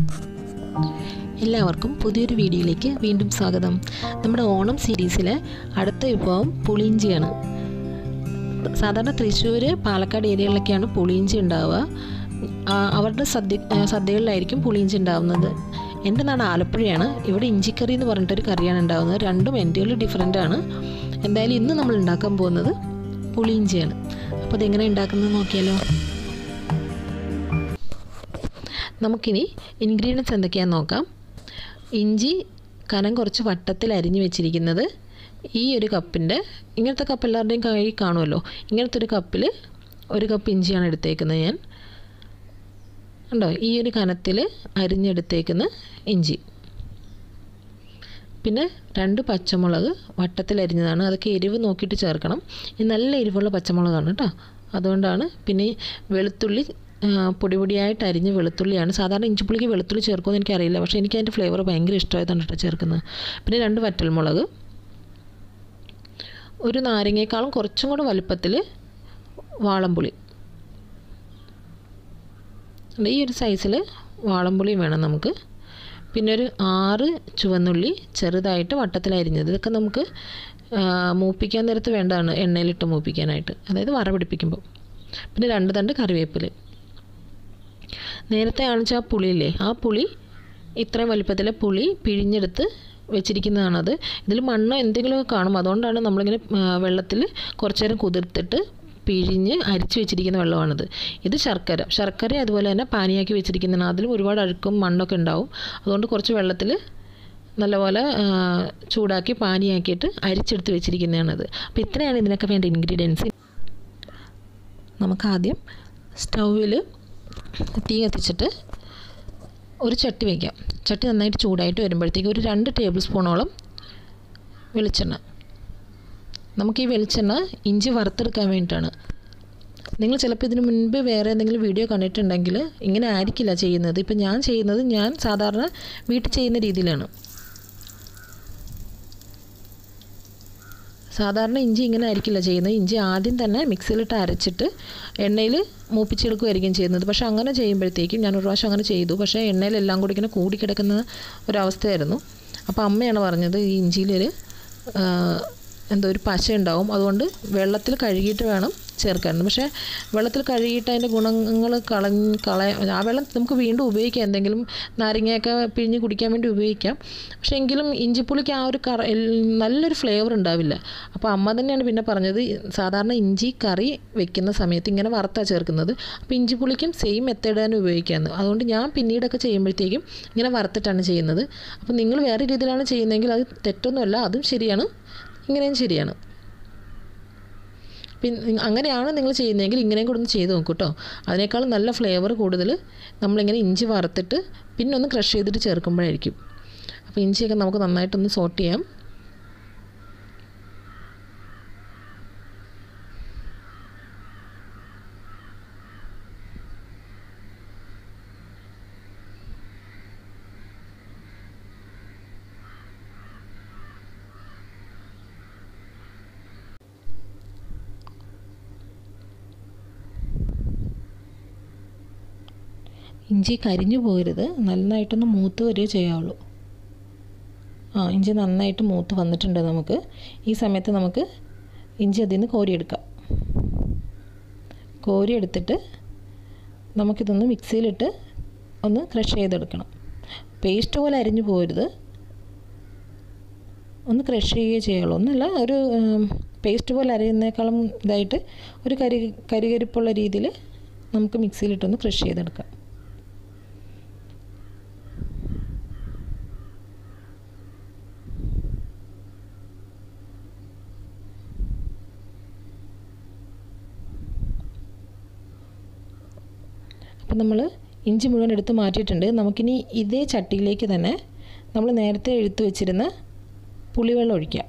എല്ലാവർക്കും പുതിയൊരു വീഡിയോയിലേക്ക് വീണ്ടും സ്വാഗതം നമ്മുടെ ഓണം സീരീസിലെ അടുത്ത വിഭവം പുളിയിഞ്ചിയാണ് സാധാരണ തൃശ്ശൂർ പാലക്കാട് ഏരിയകളിലൊക്കെയാണ് പുളിയിഞ്ചി ഉണ്ടാവുക ആ, അവരുടെ സദ്യ ആ, സദ്യകളിലായിരിക്കും പുളിയിഞ്ചി ഉണ്ടാവുന്നത് എൻ്റെ നാട് ആലപ്പുഴയാണ് ഇവിടെ ഇഞ്ചിക്കറി എന്ന് പറഞ്ഞിട്ടൊരു കറിയാണ് ഉണ്ടാവുന്നത് രണ്ടും എൻ്റെയിൽ ഡിഫറെൻ്റ് ആണ് എന്തായാലും ഇന്ന് നമ്മൾ ഉണ്ടാക്കാൻ പോകുന്നത് പുളിയിഞ്ചിയാണ് അപ്പോൾ അതെങ്ങനെ ഉണ്ടാക്കുന്നത് നോക്കിയാലോ നമുക്കിനി ഇൻഗ്രീഡിയൻസ് എന്തൊക്കെയാണെന്ന് നോക്കാം ഇഞ്ചി കനം കുറച്ച് വട്ടത്തിൽ അരിഞ്ഞു വെച്ചിരിക്കുന്നത് ഈ ഒരു കപ്പിൻ്റെ ഇങ്ങനത്തെ കപ്പ് എല്ലാവരുടെയും കൈ കാണുമല്ലോ ഇങ്ങനത്തെ ഒരു കപ്പിൽ ഒരു കപ്പ് ഇഞ്ചിയാണ് എടുത്തേക്കുന്നത് ഞാൻ ഉണ്ടോ ഈ ഒരു കനത്തിൽ അരിഞ്ഞെടുത്തേക്കുന്ന ഇഞ്ചി പിന്നെ രണ്ട് പച്ചമുളക് വട്ടത്തിൽ അരിഞ്ഞതാണ് അതൊക്കെ എരിവ് നോക്കിയിട്ട് ചേർക്കണം ഇത് നല്ല എരിവുള്ള പച്ചമുളകാണ് കേട്ടോ അതുകൊണ്ടാണ് പിന്നെ ഈ വെളുത്തുള്ളി ആ, പൊടി പൊടിയായിട്ട് അരിഞ്ഞ വെളുത്തുള്ളിയാണ് സാധാരണ ഇഞ്ചിപ്പുളിക്ക് വെളുത്തുള്ളി ചേർക്കുമെന്ന് എനിക്കറിയില്ല പക്ഷേ എനിക്ക് അതിൻ്റെ ഫ്ലേവർ ഭയങ്കര ഇഷ്ടമായതാണ് കേട്ടോ ചേർക്കുന്നത് പിന്നെ രണ്ട് വറ്റൽമുളക് ഒരു നാരങ്ങയെക്കാളും കുറച്ചും കൂടെ വലുപ്പത്തിൽ വാളംപുളി ഈ ഒരു സൈസിൽ വാളംപുളിയും വേണം നമുക്ക് പിന്നെ ഒരു ആറ് ചുവന്നുള്ളി ചെറുതായിട്ട് വട്ടത്തിൽ അരിഞ്ഞത് ഇതൊക്കെ നമുക്ക് ആ, മൂപ്പിക്കാൻ നേരത്ത് വേണ്ടതാണ് എണ്ണയിലിട്ട് മൂപ്പിക്കാനായിട്ട് അതായത് വറ പിടിപ്പിക്കുമ്പോൾ പിന്നെ രണ്ട് തണ്ട് കറിവേപ്പില നേരത്തെ കാണിച്ച ആ പുളിയില്ലേ ആ പുളി ഇത്രയും വലിപ്പത്തിലെ പുളി പിഴിഞ്ഞെടുത്ത് വെച്ചിരിക്കുന്നതാണത് ഇതിൽ മണ്ണോ എന്തെങ്കിലുമൊക്കെ കാണും അതുകൊണ്ടാണ് നമ്മളിങ്ങനെ വെള്ളത്തിൽ കുറച്ച് നേരം കുതിർത്തിട്ട് പിഴിഞ്ഞ് അരിച്ച് വെച്ചിരിക്കുന്ന വെള്ളമാണിത് ഇത് ശർക്കര ശർക്കര അതുപോലെ തന്നെ പാനിയാക്കി വെച്ചിരിക്കുന്നതാണ് അതിലും ഒരുപാട് അഴുക്കും മണ്ണൊക്കെ ഉണ്ടാവും അതുകൊണ്ട് കുറച്ച് വെള്ളത്തിൽ നല്ലപോലെ ആ, ചൂടാക്കി പാനിയാക്കിയിട്ട് അരിച്ചെടുത്ത് വെച്ചിരിക്കുന്നതാണത് അപ്പോൾ ഇത്രയാണ് ഇതിനൊക്കെ വേണ്ട ഇൻഗ്രീഡിയൻസ് നമുക്കാദ്യം സ്റ്റൗവിൽ തീ കത്തിച്ചിട്ട് ഒരു ചട്ടി വയ്ക്കാം ചട്ടി നന്നായിട്ട് ചൂടായിട്ട് വരുമ്പോഴത്തേക്ക് ഒരു രണ്ട് ടേബിൾ സ്പൂണോളം വെളിച്ചെണ്ണ നമുക്ക് ഈ വെളിച്ചെണ്ണ ഇഞ്ചി വറുത്തെടുക്കാൻ വേണ്ടിയിട്ടാണ് നിങ്ങൾ ചിലപ്പോൾ ഇതിന് മുൻപ് വേറെ എന്തെങ്കിലും വീഡിയോ കണ്ടിട്ടുണ്ടെങ്കിൽ ഇങ്ങനെ ആയിരിക്കില്ല ചെയ്യുന്നത് ഇപ്പം ഞാൻ ചെയ്യുന്നത് ഞാൻ സാധാരണ വീട്ടിൽ ചെയ്യുന്ന രീതിയിലാണ് സാധാരണ ഇഞ്ചി ഇങ്ങനെ ആയിരിക്കില്ല ചെയ്യുന്നത് ഇഞ്ചി ആദ്യം തന്നെ മിക്സിയിലിട്ട് അരച്ചിട്ട് എണ്ണയിൽ മൂപ്പിച്ചെടുക്കുകയായിരിക്കും ചെയ്യുന്നത് പക്ഷേ അങ്ങനെ ചെയ്യുമ്പോഴത്തേക്കും ഞാൻ ഒരു പ്രാവശ്യം അങ്ങനെ ചെയ്തു പക്ഷേ എണ്ണയിലെല്ലാം കൂടി ഇങ്ങനെ കൂടിക്കിടക്കുന്ന ഒരവസ്ഥയായിരുന്നു അപ്പോൾ അമ്മയാണ് പറഞ്ഞത് ഈ ഇഞ്ചിയിലൊരു എന്തോ ഒരു പശ ഉണ്ടാവും അതുകൊണ്ട് വെള്ളത്തിൽ കഴുകിയിട്ട് വേണം ചേർക്കാൻ പക്ഷേ വെള്ളത്തിൽ കഴുകിയിട്ട് അതിൻ്റെ ഗുണങ്ങൾ കളഞ്ഞ് കളയ ആ വെള്ളം നമുക്ക് വീണ്ടും ഉപയോഗിക്കാം എന്തെങ്കിലും നാരങ്ങയൊക്കെ പിഴിഞ്ഞ് കുടിക്കാൻ വേണ്ടി ഉപയോഗിക്കാം പക്ഷേ എങ്കിലും ഇഞ്ചിപ്പുളിക്ക് ആ ഒരു കറ എൽ- നല്ലൊരു ഫ്ലേവർ ഉണ്ടാവില്ല അപ്പോൾ അമ്മ തന്നെയാണ് പിന്നെ പറഞ്ഞത് സാധാരണ ഇഞ്ചി കറി വെക്കുന്ന സമയത്ത് ഇങ്ങനെ വറുത്താണ് ചേർക്കുന്നത് അപ്പോൾ ഇഞ്ചിപ്പുളിക്കും സെയിം മെത്തേഡ് തന്നെ ഉപയോഗിക്കാമെന്ന് അതുകൊണ്ട് ഞാൻ പിന്നീടൊക്കെ ചെയ്യുമ്പോഴത്തേക്കും ഇങ്ങനെ വറുത്തിട്ടാണ് ചെയ്യുന്നത് അപ്പോൾ നിങ്ങൾ വേറെ രീതിയിലാണ് ചെയ്യുന്നതെങ്കിൽ അത് തെറ്റൊന്നുമല്ല അതും ശരിയാണ് ഇങ്ങനെയും ശരിയാണ് പിന്നെ അങ്ങനെയാണ് നിങ്ങൾ ചെയ്യുന്നതെങ്കിൽ ഇങ്ങനെയും കൂടെ ഒന്ന് ചെയ്ത് നോക്കൂ കേട്ടോ അതിനേക്കാളും നല്ല ഫ്ലേവർ കൂടുതൽ നമ്മളിങ്ങനെ ഇഞ്ചി വറുത്തിട്ട് പിന്നെ ഒന്ന് ക്രഷ് ചെയ്തിട്ട് ചേർക്കുമ്പോഴായിരിക്കും അപ്പോൾ ഇഞ്ചിയൊക്കെ നമുക്ക് നന്നായിട്ടൊന്ന് സോട്ട് ചെയ്യാം ഇഞ്ചി കരിഞ്ഞു പോകരുത് നന്നായിട്ടൊന്ന് മൂത്ത് വരികയോ ചെയ്യാവുള്ളൂ ആ ഇഞ്ചി നന്നായിട്ട് മൂത്ത് വന്നിട്ടുണ്ട് നമുക്ക് ഈ സമയത്ത് നമുക്ക് ഇഞ്ചി അതിൽ നിന്ന് കോരിയെടുക്കാം കോരിയെടുത്തിട്ട് നമുക്കിതൊന്ന് മിക്സിയിലിട്ട് ഒന്ന് ക്രഷ് ചെയ്തെടുക്കണം പേസ്റ്റ് പോലെ അരിഞ്ഞു പോകരുത് ഒന്ന് ക്രഷ് ചെയ്യുകയോ ചെയ്യുള്ളൂ ഒന്നല്ല ഒരു പേസ്റ്റ് പോലെ അരയുന്നേക്കാളും ഇതായിട്ട് ഒരു കരി കരികരിപ്പുള്ള രീതിയിൽ നമുക്ക് മിക്സിയിലിട്ടൊന്ന് ക്രഷ് ചെയ്തെടുക്കാം അപ്പം നമ്മൾ ഇഞ്ചി മുഴുവൻ എടുത്ത് മാറ്റിയിട്ടുണ്ട് നമുക്കിനി ഇതേ ചട്ടിയിലേക്ക് തന്നെ നമ്മൾ നേരത്തെ എടുത്ത് വെച്ചിരുന്ന പുളിവെള്ളം ഒഴിക്കാം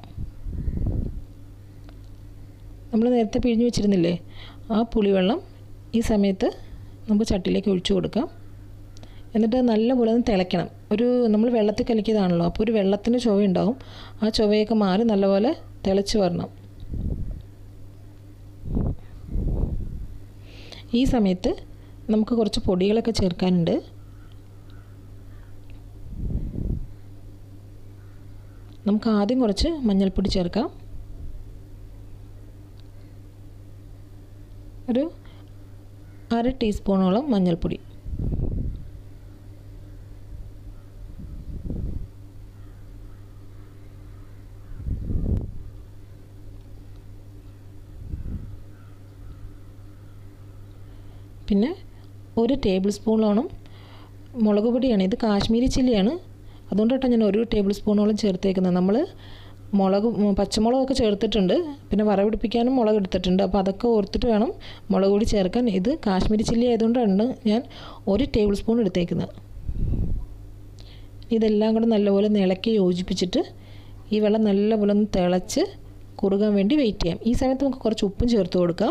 നമ്മൾ നേരത്തെ പിഴിഞ്ഞ് വെച്ചിരുന്നില്ലേ ആ പുളിവെള്ളം ഈ സമയത്ത് നമുക്ക് ചട്ടിയിലേക്ക് ഒഴിച്ചു കൊടുക്കാം എന്നിട്ട് നല്ലപോലെ ഒന്ന് തിളയ്ക്കണം ഒരു നമ്മൾ വെള്ളത്തിൽ കലക്കിയതാണല്ലോ അപ്പോൾ ഒരു വെള്ളത്തിൻ്റെ ചുവ ഉണ്ടാവും ആ ചുവയൊക്കെ മാറി നല്ലപോലെ തിളച്ച് വരണം ഈ സമയത്ത് നമുക്ക് കുറച്ച് പൊടികളൊക്കെ ചേർക്കാനുണ്ട് നമുക്ക് ആദ്യം കുറച്ച് മഞ്ഞൾപ്പൊടി ചേർക്കാം ഒരു അര ടീസ്പൂണോളം മഞ്ഞൾപ്പൊടി പിന്നെ ഒരു ടേബിൾ സ്പൂണോളം മുളക് പൊടിയാണ് ഇത് കാശ്മീരി ചില്ലിയാണ് അതുകൊണ്ടാണ് ഞാൻ ഒരു ടേബിൾ സ്പൂണോളം ചേർത്തേക്കുന്നത് നമ്മൾ മുളക് പച്ചമുളകൊക്കെ ചേർത്തിട്ടുണ്ട് പിന്നെ വറവിടിപ്പിക്കാനും മുളക് എടുത്തിട്ടുണ്ട് അപ്പോൾ അതൊക്കെ ഓർത്തിട്ട് വേണം മുളക് പൊടി ചേർക്കാൻ ഇത് കാശ്മീരി ചില്ലി ആയതുകൊണ്ടാണ് ഞാൻ ഒരു ടേബിൾ സ്പൂൺ എടുത്തേക്കുന്നത് ഇതെല്ലാം കൂടെ നല്ലപോലെ ഇളക്കി യോജിപ്പിച്ചിട്ട് ഈ വെള്ളം നല്ലപോലെ ഒന്ന് തിളച്ച് കുറുകാൻ വേണ്ടി വെയിറ്റ് ചെയ്യാം ഈ സമയത്ത് നമുക്ക് കുറച്ച് ഉപ്പും ചേർത്ത് കൊടുക്കാം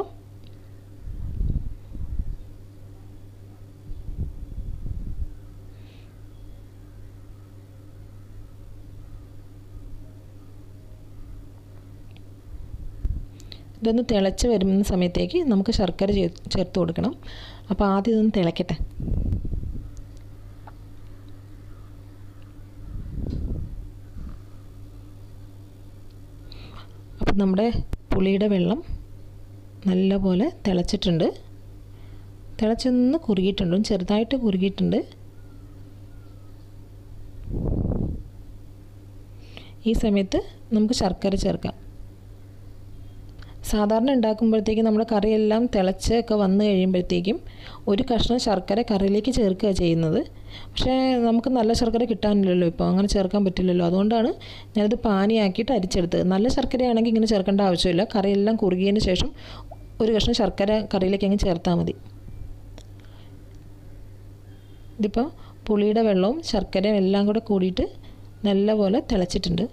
ഇതൊന്ന് തിളച്ച് വരുന്ന സമയത്തേക്ക് നമുക്ക് ശർക്കര ചേർത്ത് കൊടുക്കണം അപ്പോൾ ആദ്യം ഇതൊന്ന് തിളക്കട്ടെ അപ്പം നമ്മുടെ പുളിയുടെ വെള്ളം നല്ലപോലെ തിളച്ചിട്ടുണ്ട് തിളച്ചൊന്ന് കുറുകിയിട്ടുണ്ട് ചെറുതായിട്ട് കുറുകിയിട്ടുണ്ട് ഈ സമയത്ത് നമുക്ക് ശർക്കര ചേർക്കാം സാധാരണ ഉണ്ടാക്കുമ്പോഴത്തേക്കും നമ്മുടെ കറിയെല്ലാം തിളച്ചൊക്കെ വന്നു കഴിയുമ്പോഴത്തേക്കും ഒരു കഷ്ണം ശർക്കര കറിയിലേക്ക് ചേർക്കുക ചെയ്യുന്നത് പക്ഷേ നമുക്ക് നല്ല ശർക്കര കിട്ടാനില്ലല്ലോ ഇപ്പോൾ അങ്ങനെ ചേർക്കാൻ പറ്റില്ലല്ലോ അതുകൊണ്ടാണ് ഞാനിത് പാനിയാക്കിയിട്ട് അരിച്ചെടുത്തത് നല്ല ശർക്കരയാണെങ്കിൽ ഇങ്ങനെ ചേർക്കേണ്ട ആവശ്യമില്ല കറിയെല്ലാം കുറുകിയതിന് ശേഷം ഒരു കഷ്ണം ശർക്കര കറിയിലേക്ക് അങ്ങ് ചേർത്താൽ മതി ഇതിപ്പോൾ പുളിയുടെ വെള്ളവും ശർക്കരയും എല്ലാം കൂടെ കൂടിയിട്ട് നല്ലപോലെ തിളച്ചിട്ടുണ്ട്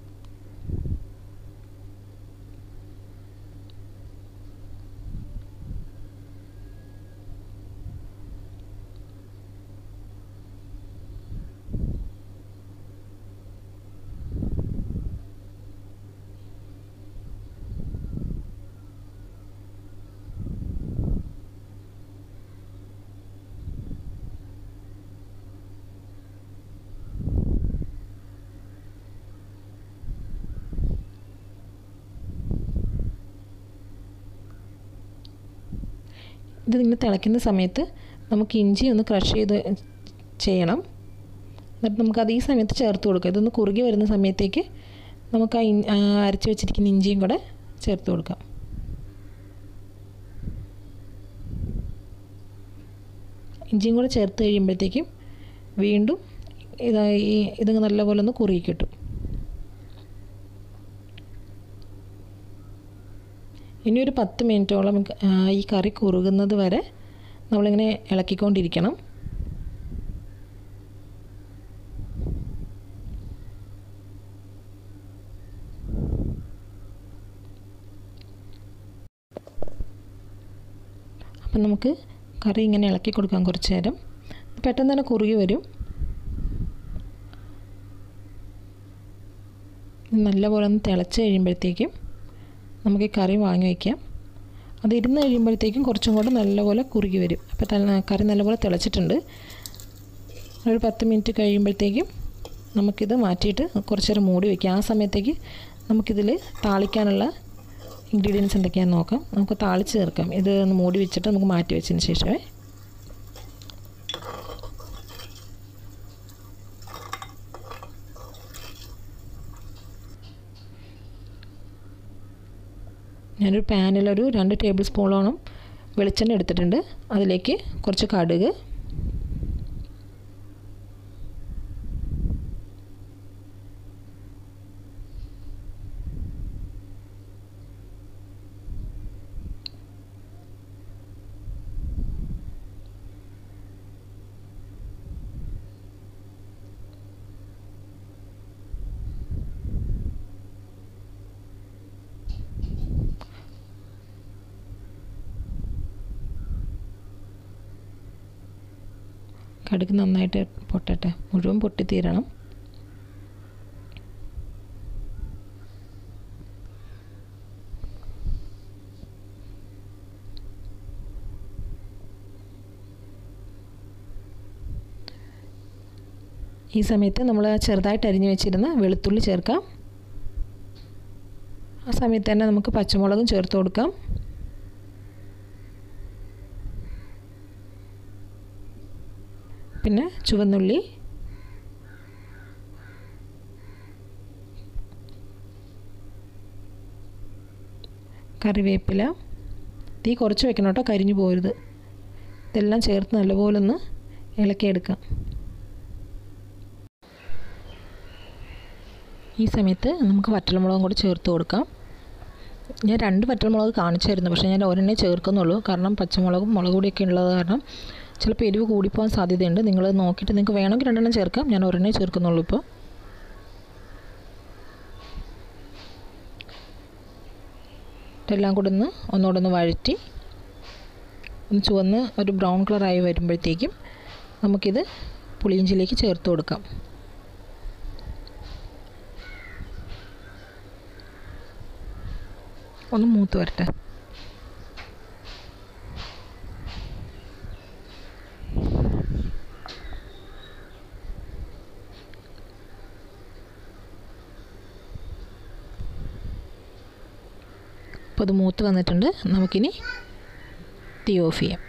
ഇത് ഇങ്ങനെ തിളയ്ക്കുന്ന സമയത്ത് നമുക്ക് ഇഞ്ചി ഒന്ന് ക്രഷ് ചെയ്ത് ചെയ്യണം എന്നിട്ട് നമുക്കത് ഈ സമയത്ത് ചേർത്ത് കൊടുക്കാം ഇതൊന്ന് കുറുകി വരുന്ന സമയത്തേക്ക് നമുക്ക് ആ അരച്ച് വെച്ചിരിക്കുന്ന ഇഞ്ചിയും കൂടെ ചേർത്ത് കൊടുക്കാം ഇഞ്ചിയും കൂടെ ചേർത്ത് കഴിയുമ്പോഴത്തേക്കും വീണ്ടും ഇത് ഈ ഇത് നല്ലപോലെ ഒന്ന് കുറുകി കിട്ടും ഇനി ഒരു പത്ത് മിനിറ്റോളം ഈ കറി കുറുകുന്നത് വരെ നമ്മളിങ്ങനെ ഇളക്കിക്കൊണ്ടിരിക്കണം അപ്പം നമുക്ക് കറി ഇങ്ങനെ ഇളക്കി കൊടുക്കാം കുറച്ച് നേരം പെട്ടെന്ന് തന്നെ കുറുകി വരും നല്ലപോലെ ഒന്ന് തിളച്ച് കഴിയുമ്പോഴത്തേക്കും നമുക്ക് ഈ കറി വാങ്ങി വയ്ക്കാം അത് ഇരുന്ന് കഴിയുമ്പോഴത്തേക്കും കുറച്ചും കൂടെ നല്ലപോലെ കുറുകി വരും അപ്പോൾ കറി നല്ലപോലെ തിളച്ചിട്ടുണ്ട് ഒരു പത്ത് മിനിറ്റ് കഴിയുമ്പോഴത്തേക്കും നമുക്കിത് മാറ്റിയിട്ട് കുറച്ച് നേരം മൂടി വയ്ക്കാം ആ സമയത്തേക്ക് നമുക്കിതിൽ താളിക്കാനുള്ള ഇൻഗ്രീഡിയൻസ് എന്തൊക്കെയാണെന്ന് നോക്കാം നമുക്ക് താളിച്ച് ചേർക്കാം ഇത് ഒന്ന് മൂടി വെച്ചിട്ട് നമുക്ക് മാറ്റി വെച്ചതിന് ശേഷമേ ഞാനൊരു പാനിലൊരു രണ്ട് ടേബിൾ സ്പൂണോളം വെളിച്ചെണ്ണ എടുത്തിട്ടുണ്ട് അതിലേക്ക് കുറച്ച് കടുക് കടുക് നന്നായിട്ട് പൊട്ടട്ടെ മുഴുവൻ പൊട്ടിത്തീരണം ഈ സമയത്ത് നമ്മൾ ചെറുതായിട്ട് അരിഞ്ഞു വെച്ചിരുന്ന വെളുത്തുള്ളി ചേർക്കാം ആ സമയത്ത് തന്നെ നമുക്ക് പച്ചമുളകും ചേർത്ത് കൊടുക്കാം പിന്നെ ചുവന്നുള്ളി കറിവേപ്പില തീ കുറച്ച് വെക്കണം കേട്ടോ കരിഞ്ഞു പോരുത് ഇതെല്ലാം ചേർത്ത് നല്ലപോലെ ഒന്ന് ഇളക്കിയെടുക്കാം ഈ സമയത്ത് നമുക്ക് വറ്റൽമുളകും കൂടി ചേർത്ത് കൊടുക്കാം ഞാൻ രണ്ട് വറ്റൽമുളക് കാണിച്ചായിരുന്നു പക്ഷേ ഞാൻ ഒരെണ്ണേ ചേർക്കുന്നുള്ളൂ കാരണം പച്ചമുളകും മുളക് പൊടിയൊക്കെ ഉള്ളത് കാരണം ചിലപ്പോൾ എരിവ് കൂടിപ്പോകാൻ സാധ്യതയുണ്ട് നിങ്ങൾ നോക്കിയിട്ട് നിങ്ങൾക്ക് വേണമെങ്കിൽ രണ്ടെണ്ണം ചേർക്കാം ഞാൻ ഒരെണ്ണേ ചേർക്കുന്നുള്ളൂ ഇപ്പോൾ എല്ലാം കൂടെ ഒന്ന് ഒന്നുകൂടെ ഒന്ന് വഴറ്റി ഒന്ന് ചുവന്ന് ഒരു ബ്രൗൺ കളറായി വരുമ്പോഴത്തേക്കും നമുക്കിത് പുളിയിഞ്ചിലേക്ക് ചേർത്ത് കൊടുക്കാം ഒന്ന് മൂത്ത് വരട്ടെ അപ്പോൾ അത് മൂത്ത് വന്നിട്ടുണ്ട് നമുക്കിനി തീ ഓഫ് ചെയ്യാം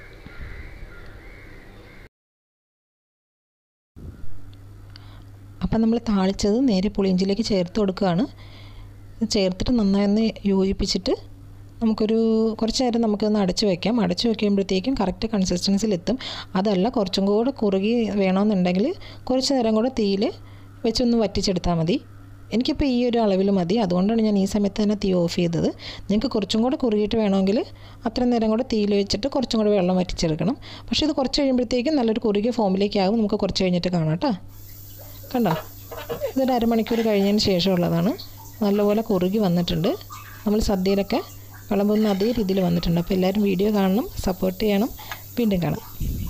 അപ്പം നമ്മൾ താളിച്ചത് നേരെ പുളിയിഞ്ചിലേക്ക് ചേർത്ത് കൊടുക്കുകയാണ് ചേർത്തിട്ട് നന്നായി ഒന്ന് യോജിപ്പിച്ചിട്ട് നമുക്കൊരു കുറച്ച് നേരം നമുക്കൊന്ന് അടച്ച് വയ്ക്കാം അടച്ച് വയ്ക്കുമ്പോഴത്തേക്കും കറക്റ്റ് കൺസിസ്റ്റൻസിലെത്തും അതല്ല കുറച്ചും കൂടെ കുറുകി വേണമെന്നുണ്ടെങ്കിൽ കുറച്ച് നേരം കൂടെ തീയിൽ വെച്ചൊന്ന് വറ്റിച്ചെടുത്താൽ മതി എനിക്കിപ്പോൾ ഈ ഒരു അളവിൽ മതി അതുകൊണ്ടാണ് ഞാൻ ഈ സമയത്ത് തന്നെ തീ ഓഫ് ചെയ്തത് നിങ്ങൾക്ക് കുറച്ചും കൂടെ കുറുകിയിട്ട് വേണമെങ്കിൽ അത്രയും നേരം കൂടെ തീയിൽ വെച്ചിട്ട് കുറച്ചും കൂടെ വെള്ളം വറ്റിച്ചെടുക്കണം പക്ഷേ ഇത് കുറച്ച് കഴിയുമ്പോഴത്തേക്കും നല്ലൊരു കുറുകിയ ഫോമിലേക്കാകും നമുക്ക് കുറച്ച് കഴിഞ്ഞിട്ട് കാണാം കേട്ടോ കണ്ടോ ഇതൊരു അരമണിക്കൂർ കഴിഞ്ഞതിന് ശേഷമുള്ളതാണ് നല്ലപോലെ കുറുകി വന്നിട്ടുണ്ട് നമ്മൾ സദ്യയിലൊക്കെ വിളമ്പുന്ന അതേ രീതിയിൽ വന്നിട്ടുണ്ട് അപ്പോൾ എല്ലാവരും വീഡിയോ കാണണം സപ്പോർട്ട് ചെയ്യണം വീണ്ടും കാണാം